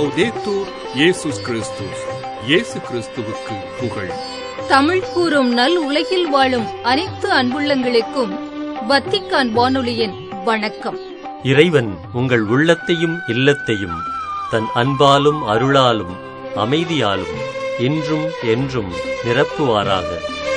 லவ்தேத்தூர் இயேசுஸ் கிறிஸ்துஸ் இயேசு கிறிஸ்துவுக்கு புகழ் தமிழ் கூறும் நல் உலகில் வாழும் அனைத்து அன்புள்ளங்களுக்கும் வத்திக்கான் வானொலியின் வணக்கம் இறைவன் உங்கள் உள்ளத்தையும் இல்லத்தையும் தன் அன்பாலும் அருளாலும் அமைதியாலும் இன்றும் என்றும் நிரப்புவாராக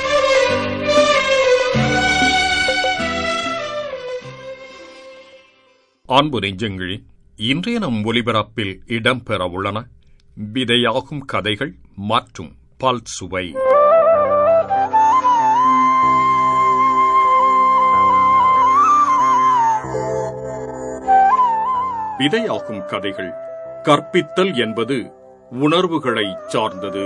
அன்பு நெஞ்சங்களே இன்றைய நம் ஒலிபரப்பில் இடம்பெற உள்ளன விதையாகும் கதைகள் மற்றும் பல் சுவை விதையாகும் கதைகள் கற்பித்தல் என்பது உணர்வுகளை சார்ந்தது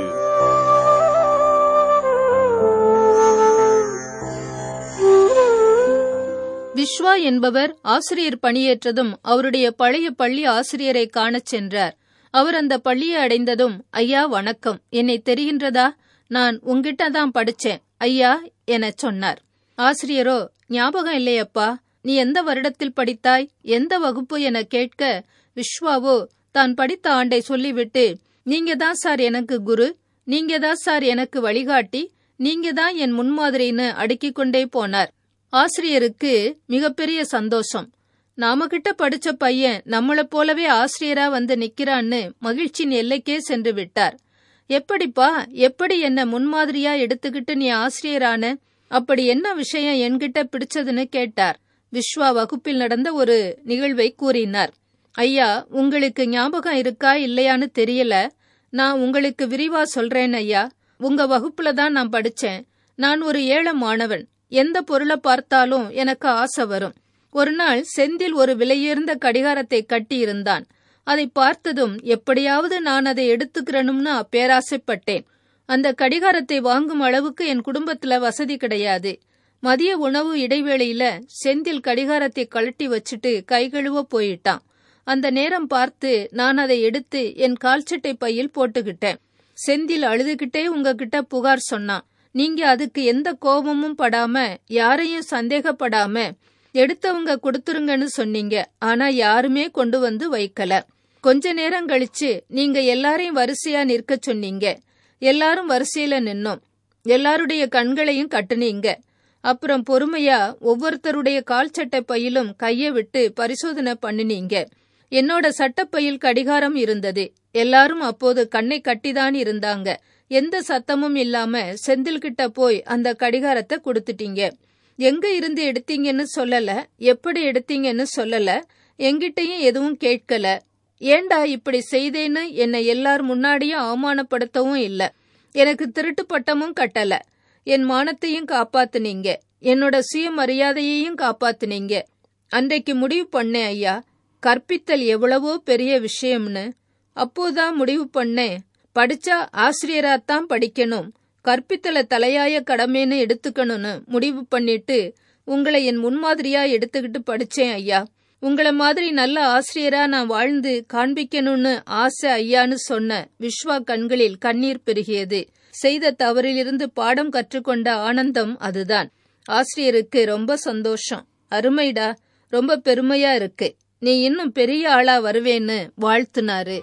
விஸ்வா என்பவர் ஆசிரியர் பணியேற்றதும் அவருடைய பழைய பள்ளி ஆசிரியரை காணச் சென்றார் அவர் அந்த பள்ளியை அடைந்ததும் ஐயா வணக்கம் என்னை தெரிகின்றதா நான் உங்கிட்ட தான் படிச்சேன் ஐயா எனச் சொன்னார் ஆசிரியரோ ஞாபகம் இல்லையப்பா நீ எந்த வருடத்தில் படித்தாய் எந்த வகுப்பு என கேட்க விஸ்வாவோ தான் படித்த ஆண்டை சொல்லிவிட்டு நீங்க தான் சார் எனக்கு குரு நீங்க தான் சார் எனக்கு வழிகாட்டி நீங்க தான் என் முன்மாதிரின்னு அடுக்கிக் கொண்டே போனார் ஆசிரியருக்கு மிகப்பெரிய சந்தோஷம் நாம கிட்ட படிச்ச பையன் நம்மளை போலவே ஆசிரியரா வந்து நிக்கிறான்னு மகிழ்ச்சியின் எல்லைக்கே சென்று விட்டார் எப்படிப்பா எப்படி என்ன முன்மாதிரியா எடுத்துக்கிட்டு நீ ஆசிரியரான அப்படி என்ன விஷயம் என்கிட்ட பிடிச்சதுன்னு கேட்டார் விஸ்வா வகுப்பில் நடந்த ஒரு நிகழ்வை கூறினார் ஐயா உங்களுக்கு ஞாபகம் இருக்கா இல்லையான்னு தெரியல நான் உங்களுக்கு விரிவா சொல்றேன் ஐயா உங்க வகுப்புல தான் நான் படிச்சேன் நான் ஒரு ஏழை மாணவன் எந்த பொருளை பார்த்தாலும் எனக்கு ஆசை வரும் ஒரு நாள் செந்தில் ஒரு விலையுயர்ந்த கடிகாரத்தை கட்டியிருந்தான் அதை பார்த்ததும் எப்படியாவது நான் அதை எடுத்துக்கிறணும்னு பேராசைப்பட்டேன் அந்த கடிகாரத்தை வாங்கும் அளவுக்கு என் குடும்பத்துல வசதி கிடையாது மதிய உணவு இடைவேளையில செந்தில் கடிகாரத்தை கழட்டி வச்சுட்டு கைகழுவ போயிட்டான் அந்த நேரம் பார்த்து நான் அதை எடுத்து என் கால்சட்டை பையில் போட்டுக்கிட்டேன் செந்தில் அழுதுகிட்டே உங்ககிட்ட புகார் சொன்னான் நீங்க அதுக்கு எந்த கோபமும் படாம யாரையும் சந்தேகப்படாம எடுத்தவங்க கொடுத்துருங்கன்னு சொன்னீங்க ஆனா யாருமே கொண்டு வந்து வைக்கல கொஞ்ச நேரம் கழிச்சு நீங்க எல்லாரையும் வரிசையா நிற்க சொன்னீங்க எல்லாரும் வரிசையில நின்னோம் எல்லாருடைய கண்களையும் கட்டுனீங்க அப்புறம் பொறுமையா ஒவ்வொருத்தருடைய கால் சட்டை பையிலும் கைய விட்டு பரிசோதனை பண்ணினீங்க என்னோட சட்டப்பையில் கடிகாரம் இருந்தது எல்லாரும் அப்போது கண்ணை கட்டிதான் இருந்தாங்க எந்த சத்தமும் இல்லாம செந்தில் கிட்ட போய் அந்த கடிகாரத்தை கொடுத்துட்டீங்க எங்க இருந்து எடுத்தீங்கன்னு சொல்லல எப்படி எடுத்தீங்கன்னு சொல்லல எங்கிட்டயும் எதுவும் கேட்கல ஏண்டா இப்படி செய்தேன்னு என்னை எல்லார் முன்னாடியும் அவமானப்படுத்தவும் இல்ல எனக்கு திருட்டு பட்டமும் கட்டல என் மானத்தையும் காப்பாத்துனீங்க என்னோட சுயமரியாதையையும் காப்பாத்துனீங்க அன்றைக்கு முடிவு பண்ணேன் ஐயா கற்பித்தல் எவ்வளவோ பெரிய விஷயம்னு அப்போதான் முடிவு பண்ணேன் படிச்சா ஆசிரியராத்தான் படிக்கணும் கற்பித்தல தலையாய கடமைன்னு எடுத்துக்கணும்னு முடிவு பண்ணிட்டு உங்களை என் முன்மாதிரியா எடுத்துக்கிட்டு படிச்சேன் ஐயா உங்கள மாதிரி நல்ல ஆசிரியரா நான் வாழ்ந்து காண்பிக்கணும்னு ஆசை ஐயான்னு சொன்ன விஸ்வா கண்களில் கண்ணீர் பெருகியது செய்த தவறிலிருந்து பாடம் கற்றுக்கொண்ட ஆனந்தம் அதுதான் ஆசிரியருக்கு ரொம்ப சந்தோஷம் அருமைடா ரொம்ப பெருமையா இருக்கு நீ இன்னும் பெரிய ஆளா வருவேன்னு வாழ்த்துனாரு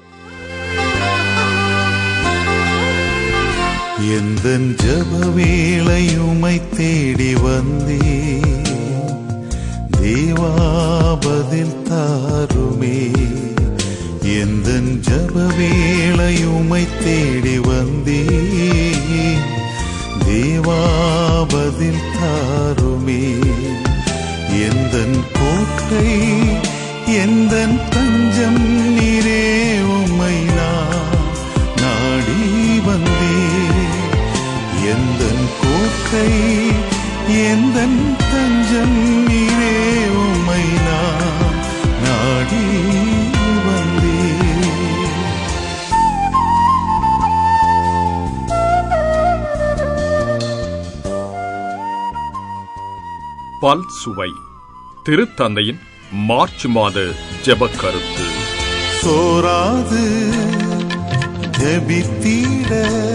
எந்த ஜப வேளையுமை தேடி வந்தே தேவாபதில் தாருமே எந்த ஜப வேளையுமை தேடி வந்தே தேவாபதில் தாருமே எந்த கோட்டை எந்த தஞ்சம் நீரே உம்மை நான் நாடி வந்தே எந்த கோட்டை எந்த தஞ்சம் நீரே உம்மை நான் நாடி வந்தே பல் சுவை திருத்தந்தையின் மார்ச் மாத ஜெபக் கருத்து சோராது ஜபித்தீட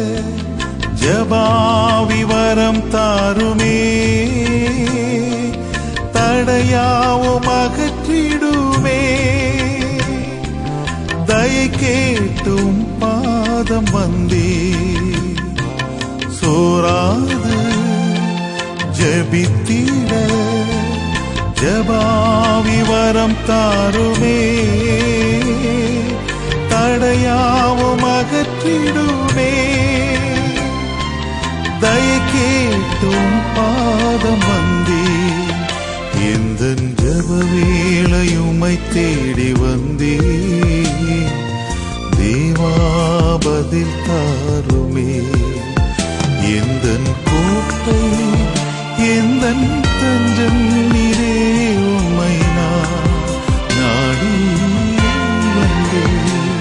ஜபாவிவரம் தாருமே தடையாவும் அகற்றிடுமே தயை கேட்டு பாதம் வந்தே சோராது ஜபித்திட ஜபாவி வரம் தாருமே தடையாவும் அகற்றிடுமே தய கேட்டும் பாதம் வந்தே எந்த ஜப வேளையுமை தேடி வந்தே தேவாபதில் தாருமே எந்த கோட்டை எந்த தஞ்சம் நீரே உம்மை நான் நாடி வந்தேன்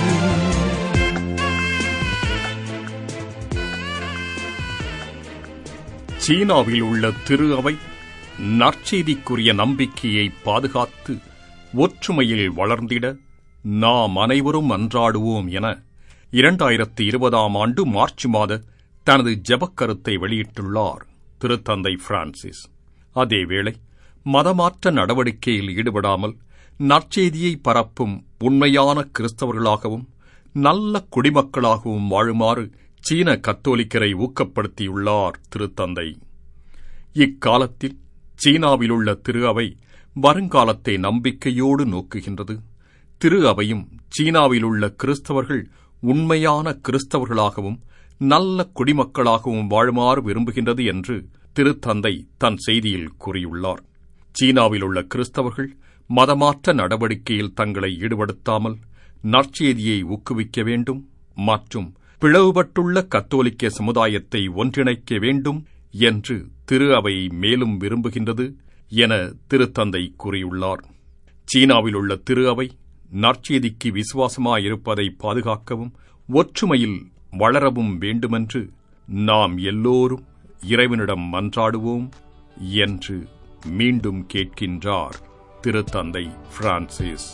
சீனாவில் உள்ள திரு அவை நற்செய்திக்குரிய நம்பிக்கையை பாதுகாத்து ஒற்றுமையில் வளர்ந்திட நாம் அனைவரும் அன்றாடுவோம் என இரண்டாயிரத்தி இருபதாம் ஆண்டு மார்ச் மாத தனது ஜெபக்கருத்தை வெளியிட்டுள்ளார் திருத்தந்தை பிரான்சிஸ் அதேவேளை மதமாற்ற நடவடிக்கையில் ஈடுபடாமல் நற்செய்தியை பரப்பும் உண்மையான கிறிஸ்தவர்களாகவும் நல்ல குடிமக்களாகவும் வாழுமாறு சீன கத்தோலிக்கரை ஊக்கப்படுத்தியுள்ளார் திருத்தந்தை இக்காலத்தில் சீனாவிலுள்ள திரு அவை வருங்காலத்தை நம்பிக்கையோடு நோக்குகின்றது திரு அவையும் சீனாவிலுள்ள கிறிஸ்தவர்கள் உண்மையான கிறிஸ்தவர்களாகவும் நல்ல குடிமக்களாகவும் வாழுமாறு விரும்புகின்றது என்று திருத்தந்தை தன் செய்தியில் கூறியுள்ளார் சீனாவிலுள்ள கிறிஸ்தவர்கள் மதமாற்ற நடவடிக்கையில் தங்களை ஈடுபடுத்தாமல் நற்செய்தியை ஊக்குவிக்க வேண்டும் மற்றும் பிளவுபட்டுள்ள கத்தோலிக்க சமுதாயத்தை ஒன்றிணைக்க வேண்டும் என்று திரு அவை மேலும் விரும்புகின்றது என திருத்தந்தை கூறியுள்ளார் சீனாவில் உள்ள திரு அவை நற்செய்திக்கு விசுவாசமாயிருப்பதை பாதுகாக்கவும் ஒற்றுமையில் வளரவும் வேண்டுமென்று நாம் எல்லோரும் இறைவனிடம் மன்றாடுவோம் என்று மீண்டும் கேட்கின்றார் திருத்தந்தை பிரான்சிஸ்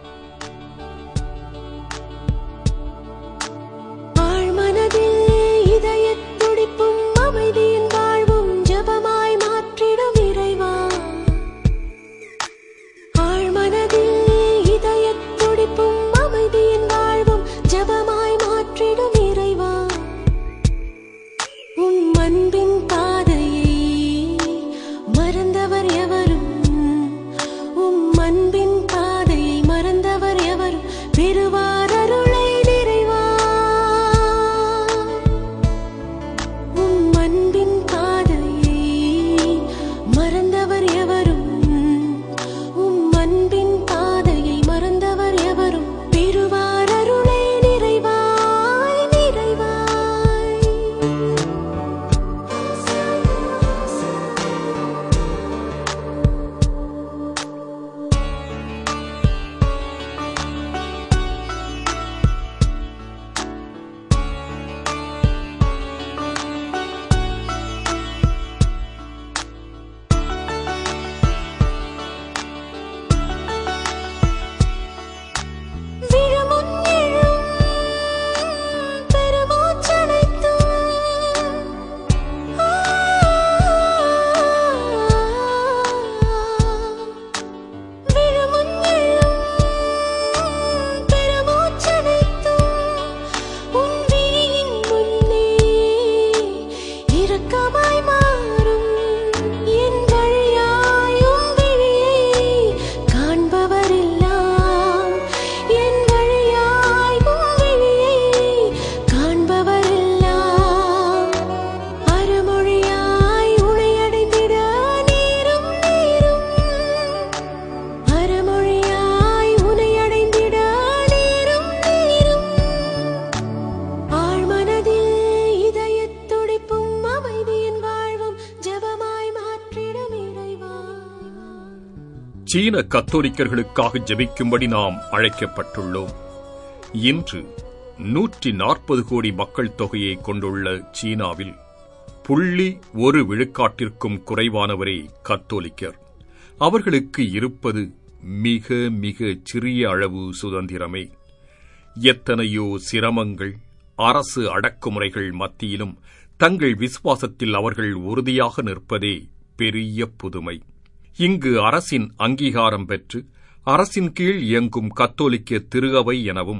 ஆழ்மனதில் இதயத் துடிப்பும் அமைதியின் வாழ்வும் ஜெபமாய் மாற்றிடும் இறைவா ஆழ்மனதில் இதயத் துடிப்பும் அமைதியின் வாழ்வும் ஜெபமாய் மாற்றிடும் இறைவா உம் அன்பின் பாதையை மறந்தவர் எவரும் உம் அன்பின் பாதையை மறந்தவர் எவரும் பெறுவார் அருளை நிறைவா உம் அன்பின் பாதையை மறந்தவர் எவரும் உம் அன்பின் பாதையை மறந்தவர் எவரும் பெறுவார் அருளை நிறைவாய் நிறைவாய் விழுமுன் எழும் பெருமூச்சடைத்தும் ஆ, விழுமுன் எழும் பெருமூச்சடைத்தும் உன் விழியின் முன்னே இரக்கமாய் மாறும் என் வழியாய் உன் விழியை காண்பவரெல்லாம் என் வழியாய் உன் விழியை காண்பவரெல்லாம் அறமொழியாய் உனையடைந்திட நேரும் நேரும் அறமொழியாய் உனையடைந்திட நேரும் நேரும் ஆழ்மனதில் இதயத் துடிப்பும் அமைதியின் வாழ்வும் ஜெபமாய் மாற்றிடும் இறைவா சீன கத்தோலிக்கர்களுக்காக ஜெபிக்கும்படி நாம் அழைக்கப்பட்டுள்ளோம் இன்று நூற்றி நாற்பது கோடி மக்கள் தொகையை கொண்டுள்ள சீனாவில் புள்ளி ஒரு விழுக்காட்டிற்கும் குறைவானவரே கத்தோலிக்கர் அவர்களுக்கு இருப்பது மிக மிக சிறிய அளவு சுதந்திரமே எத்தனையோ சிரமங்கள் அரசு அடக்குமுறைகள் மத்தியிலும் தங்கள் விசுவாசத்தில் அவர்கள் உறுதியாக நிற்பதே பெரிய புதுமை இங்கு அரசின் அங்கீகாரம் பெற்று அரசின் கீழ் இயங்கும் கத்தோலிக்க திரு அவை எனவும்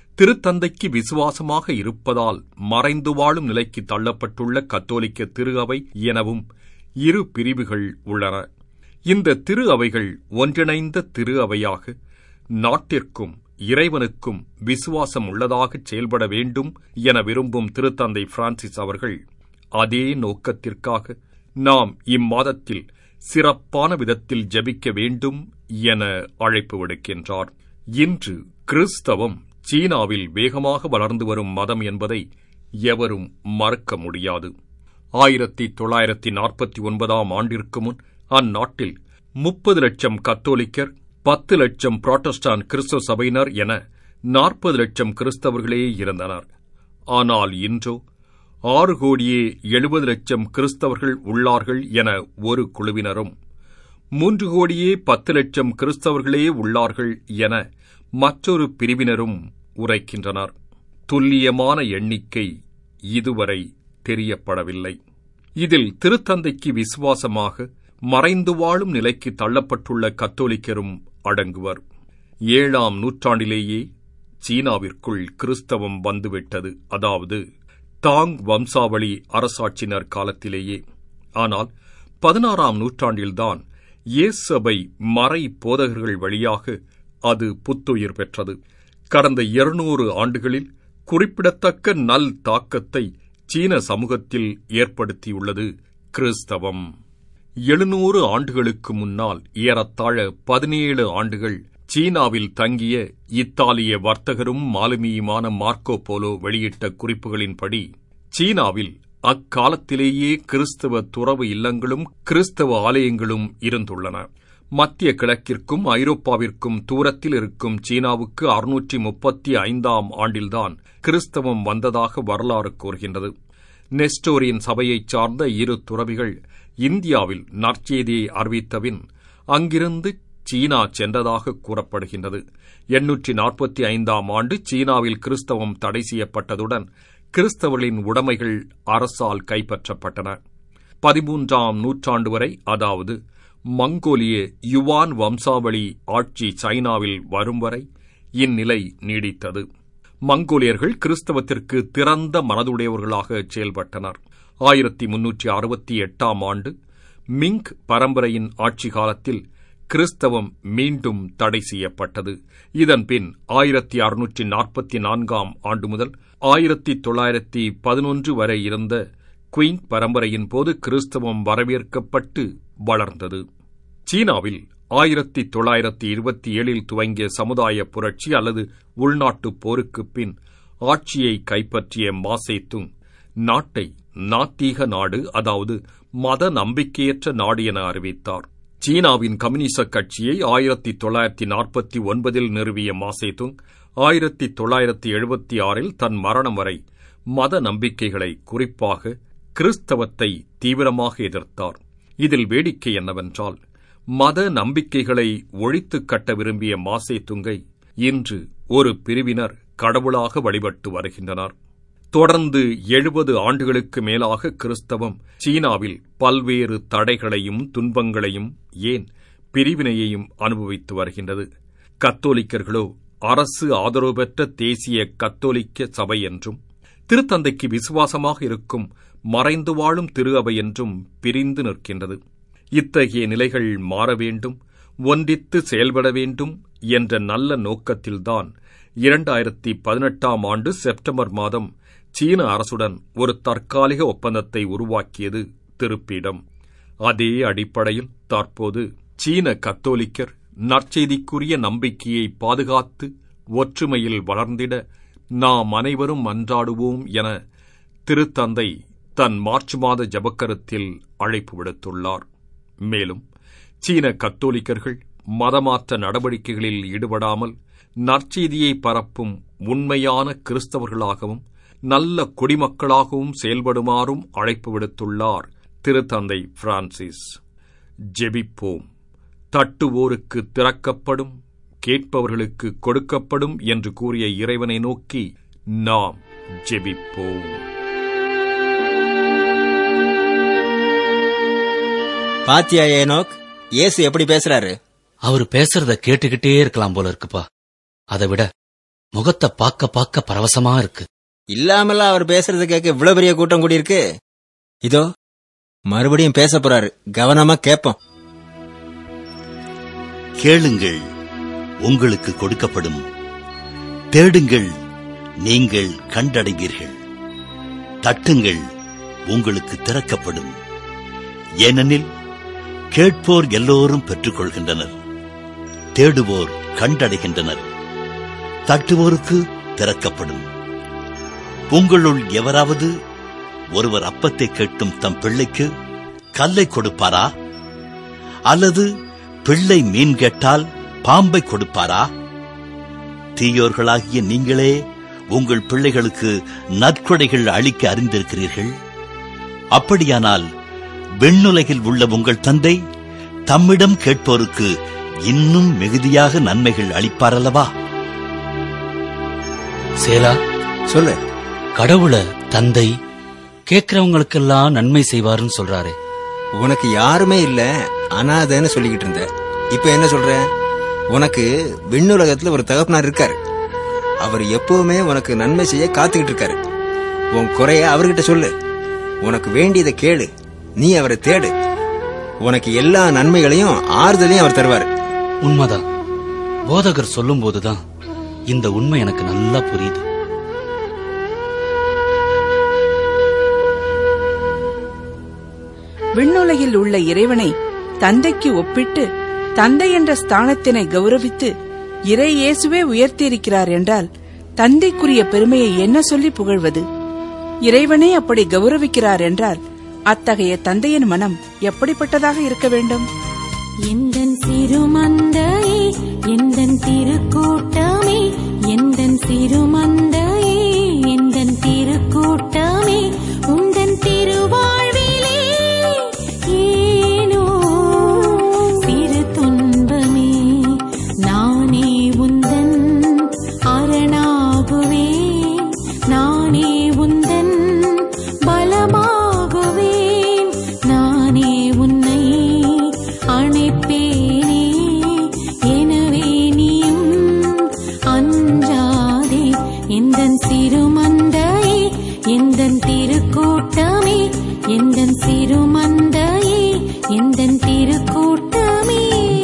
திருத்தந்தைக்கு விசுவாசமாக இருப்பதால் மறைந்து வாழும் நிலைக்கு தள்ளப்பட்டுள்ள கத்தோலிக்க திரு அவை எனவும் இரு பிரிவுகள் உள்ளன இந்த திரு அவைகள் ஒன்றிணைந்த திரு அவையாக நாட்டிற்கும் இறைவனுக்கும் விசுவாசம் உள்ளதாக செயல்பட வேண்டும் என விரும்பும் திருத்தந்தை பிரான்சிஸ் அவர்கள் அதே நோக்கத்திற்காக நாம் இம்மாதத்தில் சிறப்பான விதத்தில் ஜெபிக்க வேண்டும் என அழைப்பு விடுக்கின்றார் இன்று கிறிஸ்தவம் சீனாவில் வேகமாக வளர்ந்து வரும் மதம் என்பதை எவரும் மறுக்க முடியாது ஆயிரத்தி தொள்ளாயிரத்தி நாற்பத்தி ஒன்பதாம் ஆண்டிற்கு முன் அந்நாட்டில் முப்பது லட்சம் கத்தோலிக்கர் பத்து லட்சம் புராட்டஸ்டான் கிறிஸ்தவ சபையினர் என நாற்பது லட்சம் கிறிஸ்தவர்களே இருந்தனர் ஆனால் இன்றோ ஆறு கோடியே எழுபது லட்சம் கிறிஸ்தவர்கள் உள்ளார்கள் என ஒரு குழுவினரும் மூன்று கோடியே பத்து லட்சம் கிறிஸ்தவர்களே உள்ளார்கள் என மற்றொரு பிரிவினரும் உரைக்கின்றனர் துல்லியமான எண்ணிக்கை இதுவரை தெரியப்படவில்லை இதில் திருத்தந்தைக்கு விசுவாசமாக மறைந்து வாழும் நிலைக்கு தள்ளப்பட்டுள்ள கத்தோலிக்கரும் அடங்குவர் ஏழாம் நூற்றாண்டிலேயே சீனாவிற்குள் கிறிஸ்தவம் வந்துவிட்டது அதாவது தாங் வம்சாவளி அரசாட்சியினர் காலத்திலேயே ஆனால் பதினாறாம் நூற்றாண்டில்தான் இயேசபை மறை போதகர்கள் வழியாக அது புத்துயிர் பெற்றது கடந்த இருநூறு ஆண்டுகளில் குறிப்பிடத்தக்க நல் தாக்கத்தை சீன சமூகத்தில் ஏற்படுத்தியுள்ளது கிறிஸ்தவம் எழுநூறு ஆண்டுகளுக்கு முன்னால் ஏறத்தாழ பதினேழு ஆண்டுகள் சீனாவில் தங்கிய இத்தாலிய வர்த்தகரும் மாலுமியுமான மார்க்கோ போலோ வெளியிட்ட குறிப்புகளின்படி சீனாவில் அக்காலத்திலேயே கிறிஸ்தவ துறவு இல்லங்களும் கிறிஸ்தவ ஆலயங்களும் இருந்துள்ளன மத்திய கிழக்கிற்கும் ஐரோப்பாவிற்கும் தூரத்தில் இருக்கும் சீனாவுக்கு அறுநூற்றி முப்பத்தி ஐந்தாம் ஆண்டில்தான் கிறிஸ்தவம் வந்ததாக வரலாறு கூறுகின்றது நெஸ்டோரியின் சபையைச் சார்ந்த இரு துறவிகள் இந்தியாவில் நற்செய்தியை அறிவித்தபின் அங்கிருந்து சீனா சென்றதாக கூறப்படுகின்றது எண்ணூற்றி நாற்பத்தி ஐந்தாம் ஆண்டு சீனாவில் கிறிஸ்தவம் தடை செய்யப்பட்டதுடன் கிறிஸ்தவர்களின் உடைமைகள் அரசால் கைப்பற்றப்பட்டன பதிமூன்றாம் நூற்றாண்டு வரை அதாவது மங்கோலிய யுவான் வம்சாவளி ஆட்சி சைனாவில் வரும் வரை இந்நிலை நீடித்தது மங்கோலியர்கள் கிறிஸ்தவத்திற்கு திறந்த மனதுடையவர்களாக செயல்பட்டனர் ஆயிரத்தி முன்னூற்றி அறுபத்தி எட்டாம் ஆண்டு மிங் பரம்பரையின் ஆட்சி காலத்தில் கிறிஸ்தவம் மீண்டும் தடை செய்யப்பட்டது இதன்பின் ஆயிரத்தி அறுநூற்றி நாற்பத்தி நான்காம் ஆண்டு முதல் ஆயிரத்தி தொள்ளாயிரத்தி பதினொன்று வரை இருந்த குயிங் பரம்பரையின் போது கிறிஸ்தவம் வரவேற்கப்பட்டு வளர்ந்தது சீனாவில் ஆயிரத்தி தொள்ளாயிரத்தி இருபத்தி ஏழில் துவங்கிய சமுதாய புரட்சி அல்லது உள்நாட்டுப் போருக்குப் பின் ஆட்சியை கைப்பற்றிய மாசேத்துங் நாட்டை நாத்தீக நாடு அதாவது மத நம்பிக்கையற்ற நாடு என அறிவித்தார் சீனாவின் கம்யூனிச கட்சியை ஆயிரத்தி தொள்ளாயிரத்தி நாற்பத்தி ஒன்பதில் நிறுவிய மாசேதுங் ஆயிரத்தி தொள்ளாயிரத்தி எழுபத்தி ஆறில் தன் மரணம் வரை மத நம்பிக்கைகளை குறிப்பாக கிறிஸ்தவத்தை தீவிரமாக எதிர்த்தார் இதில் வேடிக்கை என்னவென்றால் மத நம்பிக்கைகளை ஒழித்துக் கட்ட விரும்பிய மாசேதுங்கை இன்று ஒரு பிரிவினர் கடவுளாக வழிபட்டு வருகின்றனர் தொடர்ந்து எழுபது ஆண்டுகளுக்கு மேலாக கிறிஸ்தவம் சீனாவில் பல்வேறு தடைகளையும் துன்பங்களையும் ஏன் பிரிவினையையும் அனுபவித்து வருகின்றது கத்தோலிக்கர்களோ அரசு ஆதரவு பெற்ற தேசிய கத்தோலிக்க சபை என்றும் திருத்தந்தைக்கு விசுவாசமாக இருக்கும் மறைந்து வாழும் திரு அவை என்றும் பிரிந்து நிற்கின்றது இத்தகைய நிலைகள் மாற வேண்டும் ஒன்றித்து செயல்பட வேண்டும் என்ற நல்ல நோக்கத்தில்தான் இரண்டாயிரத்தி பதினெட்டாம் ஆண்டு செப்டம்பர் மாதம் சீன அரசுடன் ஒரு தற்காலிக ஒப்பந்தத்தை உருவாக்கியது திருப்பீடம் அதே அடிப்படையில் தற்போது சீன கத்தோலிக்கர் நற்செய்திக்குரிய நம்பிக்கையை பாதுகாத்து ஒற்றுமையில் வளர்ந்திட நாம் அனைவரும் மன்றாடுவோம் என திருத்தந்தை தன் மார்ச் மாத ஜபக்கரத்தில் அழைப்பு விடுத்துள்ளார் மேலும் சீன கத்தோலிக்கர்கள் மதமாற்ற நடவடிக்கைகளில் ஈடுபடாமல் நற்செய்தியை பரப்பும் உண்மையான கிறிஸ்தவர்களாகவும் நல்ல குடிமக்களாகவும் செயல்படுமாறும் அழைப்பு விடுத்துள்ளார் திருத்தந்தை பிரான்சிஸ் ஜெபிப்போம் தட்டுவோருக்கு திறக்கப்படும் கேட்பவர்களுக்கு கொடுக்கப்படும் என்று கூறிய இறைவனை நோக்கி நாம் ஜெபிப்போம் பாத்தியா ஏனோக் இயேசு எப்படி பேசுறாரு அவர் பேசுறத கேட்டுக்கிட்டே இருக்கலாம் போல இருக்குப்பா அதை விட முகத்தை பார்க்க பார்க்க பரவசமா இருக்கு இல்லாமல அவர் பேசுறது கேட்க இவ்வளவு பெரிய கூட்டம் கூடியிருக்கு இதோ மறுபடியும் பேச போறாரு கவனமா கேட்போம் கேளுங்கள் உங்களுக்கு கொடுக்கப்படும் தேடுங்கள் நீங்கள் கண்டடைவீர்கள் தட்டுங்கள் உங்களுக்கு திறக்கப்படும் ஏனெனில் கேட்போர் எல்லோரும் பெற்றுக்கொள்கின்றனர் தேடுவோர் கண்டடைகின்றனர் தட்டுவோருக்கு திறக்கப்படும் உங்களுள் எவராவது ஒருவர் அப்பத்தை கேட்டும் தம் பிள்ளைக்கு கல்லை கொடுப்பாரா அல்லது பிள்ளை மீன் கேட்டால் பாம்பை கொடுப்பாரா தீயோர்களாகிய நீங்களே உங்கள் பிள்ளைகளுக்கு நற்கொடைகள் அளிக்க அறிந்திருக்கிறீர்கள் அப்படியானால் விண்ணுலகில் உள்ள உங்கள் தந்தை தம்மிடம் கேட்போருக்கு இன்னும் மிகுதியாக நன்மைகள் அளிப்பாரல்லவா சேலா சொல்லு கடவுளை தந்தை கேட்கிறவங்களுக்கெல்லாம் நன்மை செய்வாருன்னு சொல்றாரு உனக்கு யாருமே இல்ல அனாதைன்னு சொல்லிக்கிட்டு இருந்த இப்ப என்ன சொல்ற உனக்கு விண்ணுலகத்துல ஒரு தகப்பனார் இருக்காரு அவர் எப்பவுமே உனக்கு நன்மை செய்ய காத்துக்கிட்டு இருக்காரு உன் குறைய அவர்கிட்ட சொல்லு உனக்கு வேண்டியதை கேளு நீ அவரை தேடு உனக்கு எல்லா நன்மைகளையும் ஆறுதலையும் அவர் தருவார் உண்மைதான் போதகர் சொல்லும் போதுதான் இந்த உண்மை எனக்கு நல்லா புரியுது விண்ணுலகில் உள்ள இறைவனை தந்தைக்கு ஒப்பிட்டு தந்தை என்ற ஸ்தானத்தினை கௌரவித்து இறை இயேசுவே உயர்த்தியிருக்கிறார் என்றால் தந்தைக்குரிய பெருமையை என்ன சொல்லி புகழ்வது இறைவனே அப்படி கௌரவிக்கிறார் என்றால் அத்தகைய தந்தையின் மனம் எப்படிப்பட்டதாக இருக்க வேண்டும் எந்தன் சிறுமந்தையே எந்தன் திருக்கூட்டமே எந்தன் சிறுமந்தையே எந்தன் திருக்கூட்டமே உந்தன் திருவாழ்விலே ஏனோ சிறு துன்பமே நானே உந்தன் அரணாகுவேன் நானே உந்தன் பலமாகுவேன் நானே உன்னை அணைப்பேனே எனவே நீயும் அஞ்சாதே எந்தன் சிறுமந்தையே எந்தன் திருக்கூட்டமே எந்தன் சிறுமந்தையே எந்தன் திருக்கூட்டமே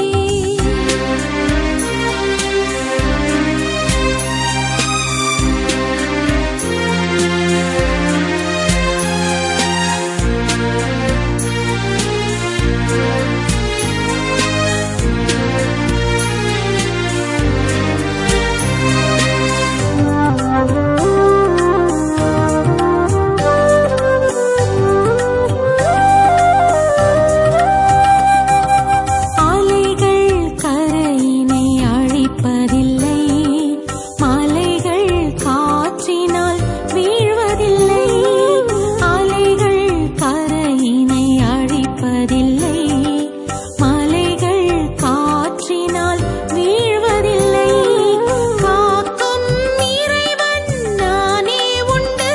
அலைகள் கரையினை அழிப்பதில்லை மலைகள் காற்றினால் வீழ்வதில்லை அலைகள் கரையினை அழிப்பதில்லை மலைகள் காற்றினால் வீழ்வதில்லை காக்கும் இறைவன் நானே உண்டு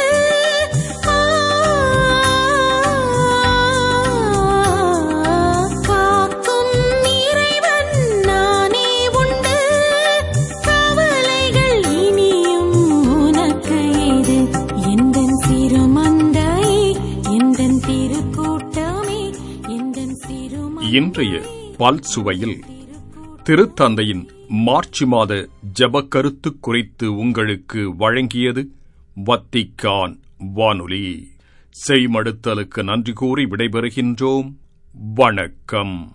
காக்கும் இறைவன் நானே உண்டு கவலைகள் இனியும் உனக்கு ஏது எந்தன் சிறுமந்தை எந்தன் திருக்கூட்டமே எந்தன் சிறுமந்தை இன்றைய பல் சுவையில் திருத்தந்தையின் மார்ச் மாத ஜபக்கருத்து குறித்து உங்களுக்கு வழங்கியது வத்திக்கான் வானொலி செய்மடுத்தலுக்கு நன்றி கூறி விடைபெறுகின்றோம் வணக்கம்